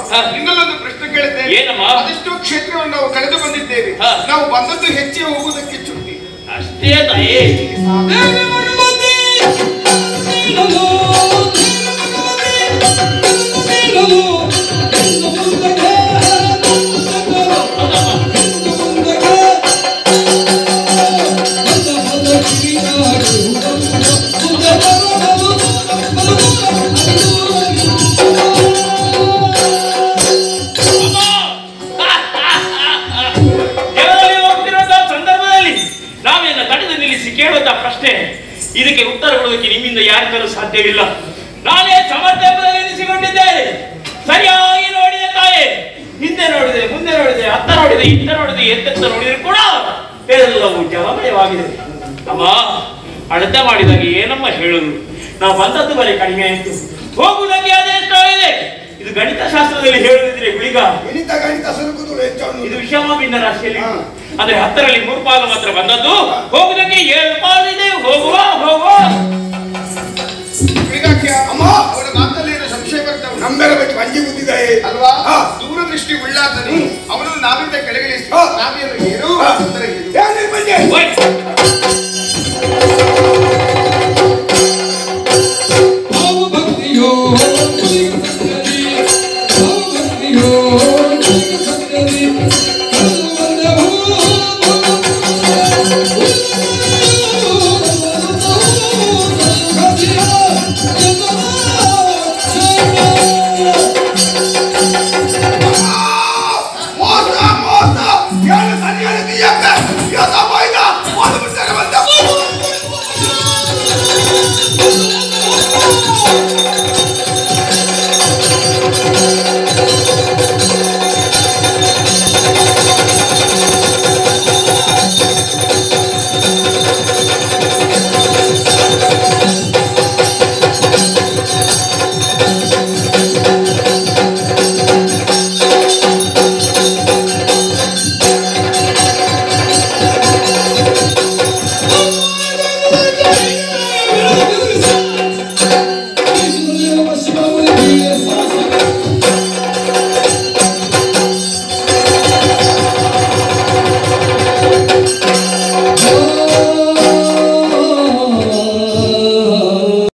ಹಾ. ನಿನ್ನಲ್ಲೊಂದು ಪ್ರಶ್ನೆ ಕೇಳುತ್ತೇನೆ ಏನಮ್ಮ? ಅದೆಷ್ಟೋ ಕ್ಷೇತ್ರವನ್ನು ನಾವು ಕಳೆದು ಬಂದಿದ್ದೇವೆ ಹಾ. ನಾವು ಬಂದದ್ದು ಹೆಚ್ಚೆ ಹೋಗುವುದಕ್ಕೆ ಚುಟ್ಟಿ ಅಷ್ಟೇ ತಾಯಿ ಜಗದಲ್ಲಿ ಹೋಗ್ತಿರುವಂತಹ ಸಂದರ್ಭದಲ್ಲಿ ನಾವೇನ ತಡೆದು ನಿಲ್ಲಿಸಿ ಕೇಳುವಂತಹ ಪ್ರಶ್ನೆ ಇದಕ್ಕೆ ಉತ್ತರ ಕೊಡೋದಕ್ಕೆ ನಿಮ್ಮಿಂದ ಯಾರಿಗಲೂ ಸಾಧ್ಯವಿಲ್ಲ ನಾನೇ ಸಮರ್ಥ ಎಂಬುದನ್ನು ಎನಿಸಿಕೊಂಡಿದ್ದೇನೆ ಸರಿಯಾಗಿ ನೋಡಿದೆ ತಾಯಿ ಹಿಂದೆ ನೋಡಿದೆ ಮುಂದೆ ನೋಡಿದೆ ಅತ್ತ ನೋಡಿದೆ ಇತ್ತ ನೋಡಿದೆ ಎತ್ತೆತ್ತ ನೋಡಿದ್ರೆ ಕೂಡ ಎಲ್ಲವೂ ಜಲಮಯವಾಗಿದೆ ಅಮ್ಮ ಅಳತೆ ಮಾಡಿದಾಗ ಏನಮ್ಮ ಹೇಳುದು ನಾವು ಬಂದದ್ದು ಬರೀ ಕಡಿಮೆ ಆಯಿತು ಹೋಗುವುದಕ್ಕೆ ಅದೆಷ್ಟೋ ಇದೆ ಇದು ಗಣಿತ ಶಾಸ್ತ್ರದಲ್ಲಿ ಹೇಳುದಿದ್ರೆ ಗುಳಿಗ ಗಣಿತ ಗಣಿತ ಸರುಕುದು ಹೆಚ್ಚು ಇದು ವಿಷಮ ಭಿನ್ನ ರಾಶಿಯಲ್ಲಿ ಹಾ. ಅಂದ್ರೆ ಹತ್ತರಲ್ಲಿ ಮೂರು ಪಾಲು ಮಾತ್ರ ಬಂದದ್ದು ಹೋಗುದಕ್ಕೆ ಏಳು ಪಾಲು ಇದೆ ಹೋಗುವ ಹೋಗುವ ಹುಡುಗಾಕ್ಯ ಅಮ್ಮ. ಅವನ ಮಾತಲ್ಲಿ ಏನೋ ಸಂಶಯ ಬರ್ತಾ ಉಂಟು. ನಮ್ಮೆಲ್ಲ ಬಿಟ್ಟು ಮಂಜಿ ಗುದ್ದಿದ್ದಾಯಿ ಅಲ್ವಾ ಹಾ. ದೂರದೃಷ್ಟಿ ಉಳ್ಳಾತನು ಅವನನ್ನು ನಾವಿಂದ ಕೆಳಗಿಳಿಸಿ ಹಾ. ನಾವೇನು ಏನು ಹಾ. ಉತ್ತರ ಏನು ಏನೇ ಮಂಜಿ ಓಯ್